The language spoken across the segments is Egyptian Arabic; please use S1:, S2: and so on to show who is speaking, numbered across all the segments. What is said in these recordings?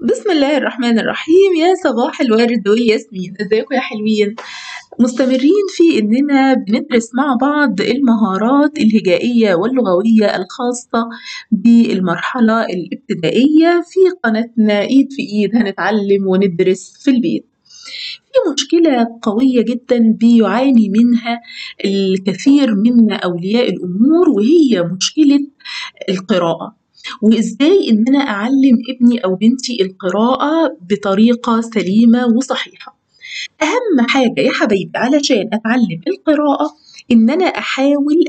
S1: بسم الله الرحمن الرحيم يا صباح الورد والياسمين ازيكم يا حلوين مستمرين في اننا بندرس مع بعض المهارات الهجائيه واللغويه الخاصه بالمرحله الابتدائيه في قناتنا ايد في ايد هنتعلم وندرس في البيت في مشكلة قوية جدا بيعاني منها الكثير من أولياء الأمور وهي مشكلة القراءة وإزاي إن أنا أعلم ابني أو بنتي القراءة بطريقة سليمة وصحيحة أهم حاجة يا حبايبي علشان أتعلم القراءة إن أنا أحاول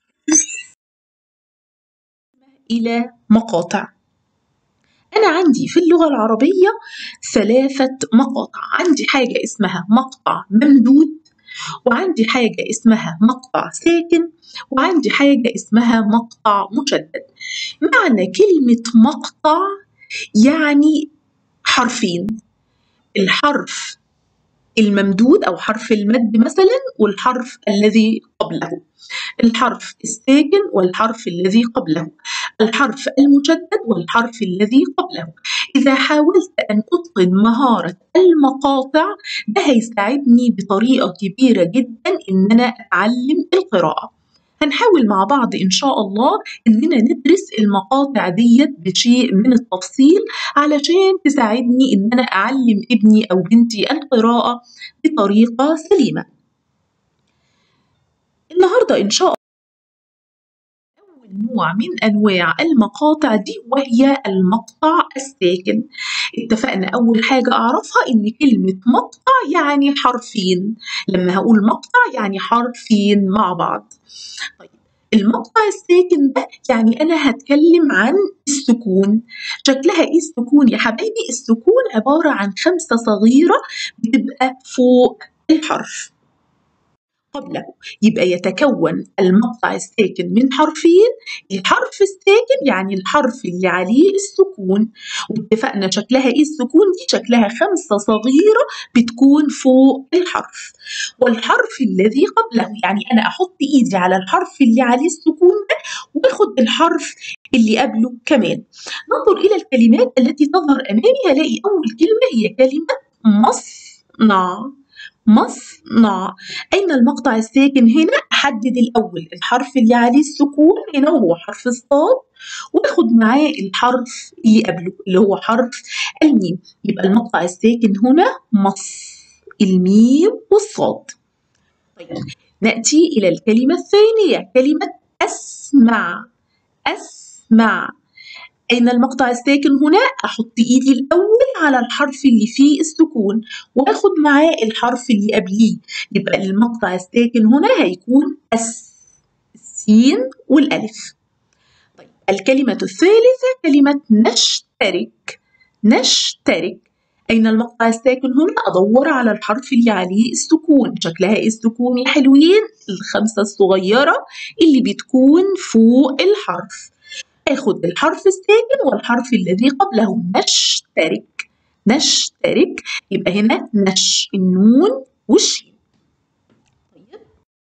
S1: إلى مقاطع أنا عندي في اللغة العربية ثلاثة مقاطع عندي حاجة اسمها مقطع ممدود وعندي حاجة اسمها مقطع ساكن وعندي حاجة اسمها مقطع مشدد معنى كلمة مقطع يعني حرفين الحرف الممدود أو حرف المد مثلا والحرف الذي قبله الحرف الساكن والحرف الذي قبله الحرف المشدد والحرف الذي قبله إذا حاولت أن أتقن مهارة المقاطع ده هيساعدني بطريقة كبيرة جدا إن أنا أتعلم القراءة هنحاول مع بعض إن شاء الله إننا ندرس المقاطع ديت بشيء من التفصيل علشان تساعدني إن أنا أعلم ابني أو بنتي القراءة بطريقة سليمة. النهاردة إن شاء الله أول نوع من أنواع المقاطع دي وهي المقطع الساكن اتفقنا أول حاجة أعرفها إن كلمة مقطع يعني حرفين لما هقول مقطع يعني حرفين مع بعض طيب المقطع الساكن ده يعني أنا هتكلم عن السكون شكلها إيه السكون يا حبايبي السكون عبارة عن خمسة صغيرة بتبقى فوق الحرف قبله يبقى يتكون المقطع الساكن من حرفين الحرف الساكن يعني الحرف اللي عليه السكون واتفقنا شكلها ايه السكون دي شكلها خمسة صغيرة بتكون فوق الحرف والحرف الذي قبله يعني انا احط ايدي على الحرف اللي عليه السكون ده واخد الحرف اللي قبله كمان ننظر الى الكلمات التي تظهر امامي هلاقي اول كلمة هي كلمة مصنع مصنع أين المقطع الساكن هنا؟ أحدد الأول الحرف اللي عليه السكون هنا وهو حرف الصاد وآخد معاه الحرف اللي قبله اللي هو حرف الميم يبقى المقطع الساكن هنا مص الميم والصاد طيب نأتي إلى الكلمة الثانية كلمة أسمع أسمع أين المقطع الساكن هنا؟ أحط إيدي الأول على الحرف اللي فيه السكون وآخد معاه الحرف اللي قبليه يبقى المقطع الساكن هنا هيكون أس السين والألف طيب الكلمة الثالثة كلمة نشترك نشترك أين المقطع الساكن هنا؟ أدور على الحرف اللي عليه السكون شكلها إيه السكون يا حلوين؟ الخمسة الصغيرة اللي بتكون فوق الحرف آخد الحرف الساكن والحرف الذي قبله نشترك نشترك يبقى هنا نش النون والشين طيب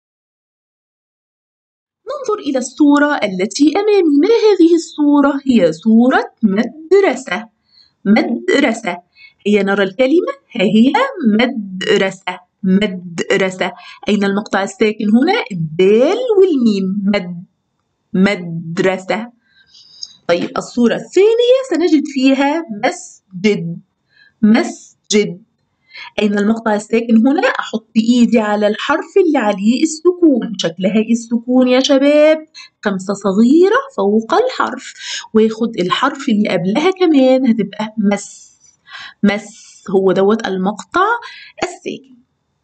S1: ننظر إلى الصورة التي أمامي ما هذه الصورة؟ هي صورة مدرسة مدرسة هي نرى الكلمة ها هي مدرسة مدرسة أين المقطع الساكن هنا؟ الدال والميم مد مدرسة طيب الصورة الثانية سنجد فيها مسجد مسجد أين المقطع الساكن هنا؟ أحط إيدي على الحرف اللي عليه السكون شكلها إيه السكون يا شباب؟ خمسة صغيرة فوق الحرف وياخد الحرف اللي قبلها كمان هتبقى مس مس هو دوت المقطع الساكن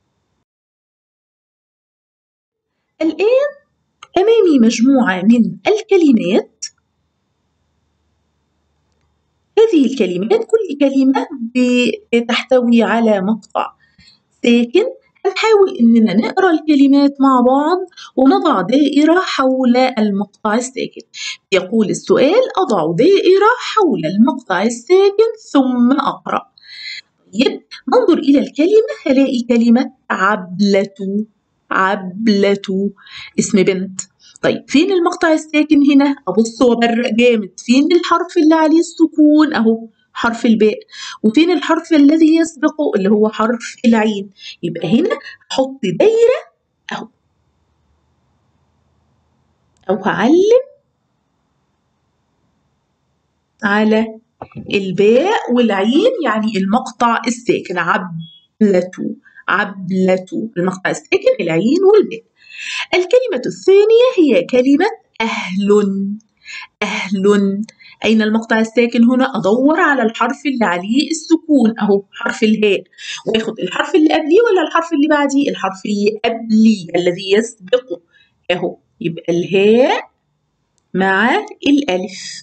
S1: الآن أمامي مجموعة من الكلمات هذه الكلمات كل كلمة بتحتوي على مقطع ساكن هنحاول إننا نقرأ الكلمات مع بعض ونضع دائرة حول المقطع الساكن يقول السؤال أضع دائرة حول المقطع الساكن ثم أقرأ طيب ننظر إلى الكلمة هلاقي كلمة عبلة عبلة اسم بنت طيب فين المقطع الساكن هنا؟ أبص وأبرق جامد، فين الحرف اللي عليه السكون؟ أهو حرف الباء وفين الحرف الذي يسبقه اللي هو حرف العين يبقى هنا هحط دايرة أهو أو هعلم على الباء والعين يعني المقطع الساكن عبلة عبلة المقطع الساكن العين والباء الكلمة الثانية هي كلمة أهل أهل أين المقطع الساكن هنا أدور على الحرف اللي عليه السكون أهو حرف الهاء وآخد الحرف اللي قبليه ولا الحرف اللي بعديه الحرف اللي قبليه الذي يسبقه أهو يبقى الهاء مع الألف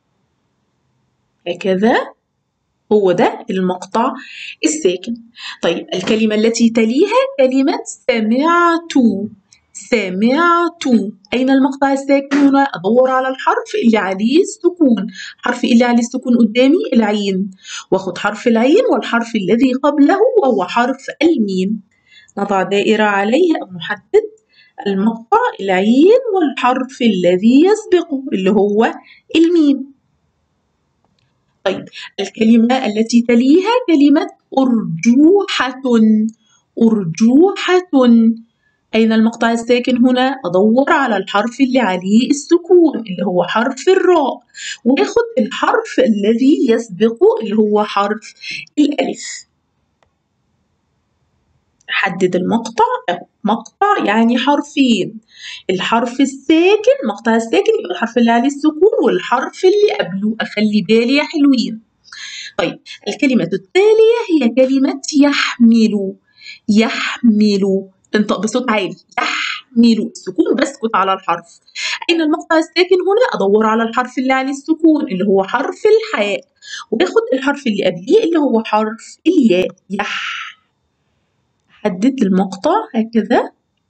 S1: هكذا هو ده المقطع الساكن طيب الكلمة التي تليها كلمة سمعت سمعت أين المقطع الساكن هنا؟ أدور على الحرف اللي عليه السكون حرف اللي عليه السكون قدامي العين وأخد حرف العين والحرف الذي قبله وهو حرف الميم نضع دائرة عليه أو نحدد المقطع العين والحرف الذي يسبقه اللي هو الميم طيب الكلمة التي تليها كلمة أرجوحة أرجوحة أين المقطع الساكن هنا؟ أدور على الحرف اللي عليه السكون اللي هو حرف الراء وآخد الحرف الذي يسبقه اللي هو حرف الألف حدد المقطع أهو مقطع يعني حرفين الحرف الساكن مقطع الساكن يبقى الحرف اللي عليه السكون والحرف اللي قبله أخلي بالي يا حلوين طيب الكلمة التالية هي كلمة يحمل يحمل تنطق بصوت عالي يحمل السكون بسكت على الحرف أين المقطع الساكن هنا أدور على الحرف اللي عليه السكون اللي هو حرف الحاء وباخد الحرف اللي قبليه اللي هو حرف الياء يح حدد المقطع هكذا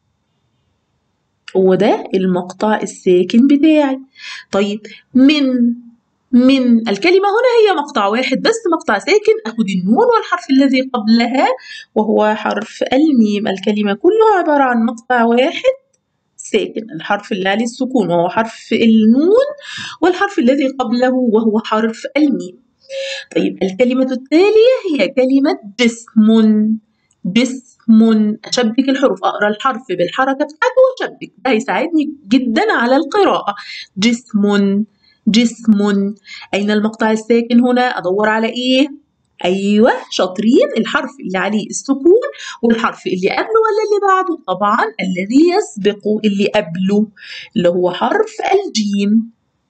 S1: هو ده المقطع الساكن بتاعي طيب من من الكلمة هنا هي مقطع واحد بس مقطع ساكن أخد النون والحرف الذي قبلها وهو حرف الميم الكلمة كلها عبارة عن مقطع واحد ساكن الحرف اللي عليه السكون وهو حرف النون والحرف الذي قبله وهو حرف الميم طيب الكلمة التالية هي كلمة جسم جسم أشبك الحروف أقرأ الحرف بالحركة بتاعته وأشبك ده هيساعدني جدا على القراءة جسم جسم أين المقطع الساكن هنا أدور على إيه أيوة شاطرين الحرف اللي عليه السكون والحرف اللي قبله ولا اللي بعده طبعا الذي يسبقه اللي قبله اللي هو حرف الجيم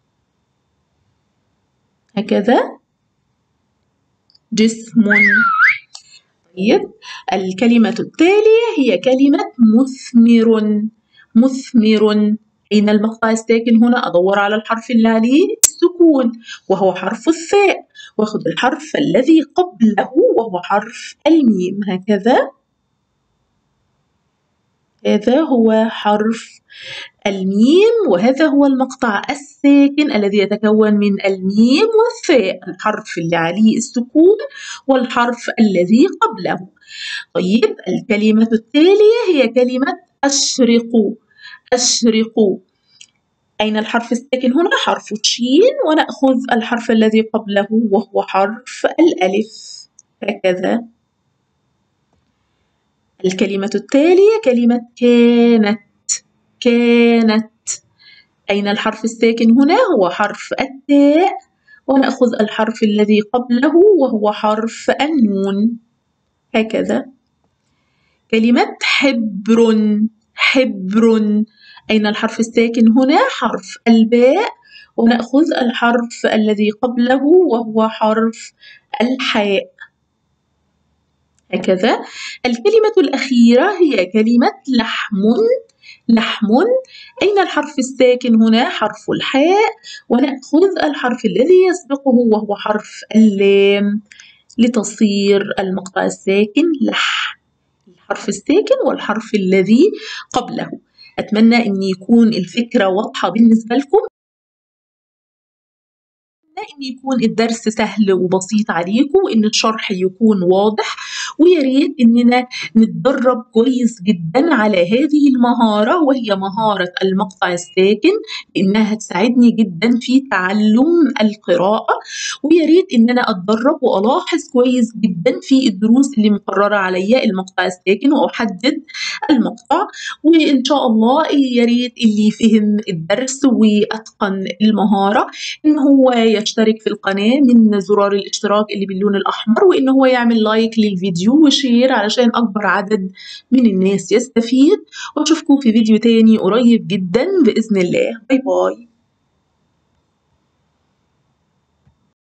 S1: هكذا جسم طيب الكلمة التالية هي كلمة مثمر مثمر أين المقطع الساكن هنا أدور على الحرف اللي عليه السكون وهو حرف الثاء واخد الحرف الذي قبله وهو حرف الميم هكذا هذا هو حرف الميم وهذا هو المقطع الساكن الذي يتكون من الميم والثاء الحرف اللي عليه السكون والحرف الذي قبله طيب الكلمة التالية هي كلمة أشرق أشرق أين الحرف الساكن هنا؟ حرف الشين ونأخذ الحرف الذي قبله وهو حرف الألف هكذا الكلمة التالية كلمة كانت كانت أين الحرف الساكن هنا؟ هو حرف التاء ونأخذ الحرف الذي قبله وهو حرف النون هكذا كلمة حبر حبر أين الحرف الساكن هنا؟ حرف الباء ونأخذ الحرف الذي قبله وهو حرف الحاء هكذا الكلمة الأخيرة هي كلمة لحم لحم أين الحرف الساكن هنا؟ حرف الحاء ونأخذ الحرف الذي يسبقه وهو حرف اللام لتصير المقطع الساكن لح الحرف الساكن والحرف الذي قبله أتمنى أن يكون الفكرة واضحة بالنسبة لكم إن يكون الدرس سهل وبسيط عليكم وإن الشرح يكون واضح ويا ريت إننا نتدرب كويس جدا على هذه المهارة وهي مهارة المقطع الساكن إنها هتساعدني جدا في تعلم القراءة ويا ريت إن أنا أتدرب وألاحظ كويس جدا في الدروس اللي مقررة عليا المقطع الساكن وأحدد المقطع وإن شاء الله يا ريت اللي فهم الدرس وأتقن المهارة إن هو يشترك في القناة من زرار الاشتراك اللي باللون الأحمر وإن هو يعمل لايك للفيديو وشير علشان أكبر عدد من الناس يستفيد وأشوفكم في فيديو تاني قريب جدا بإذن الله باي باي